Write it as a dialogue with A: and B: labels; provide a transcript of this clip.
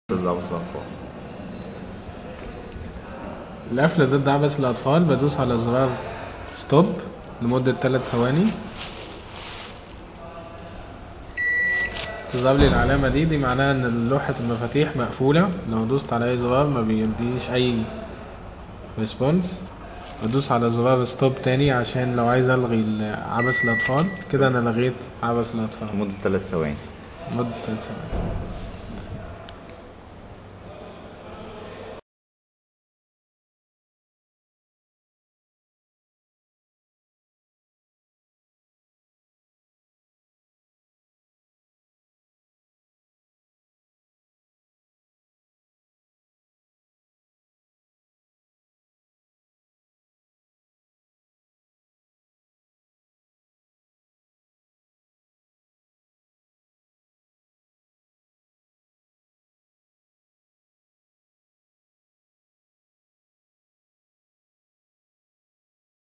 A: ضد عبس الأطفال
B: القفل ضد عبث الأطفال بدوس على زرار ستوب لمدة 3 ثواني تظهر لي العلامة دي دي معناها ان لوحة المفاتيح مقفولة لو دوست على اي زرار ما بيديش اي ريسبونس بدوس على زرار ستوب تاني عشان لو عايز الغي ال- عبث الاطفال كده انا لغيت عبث الاطفال
A: لمدة ثلاث ثواني
B: مدة 3 ثواني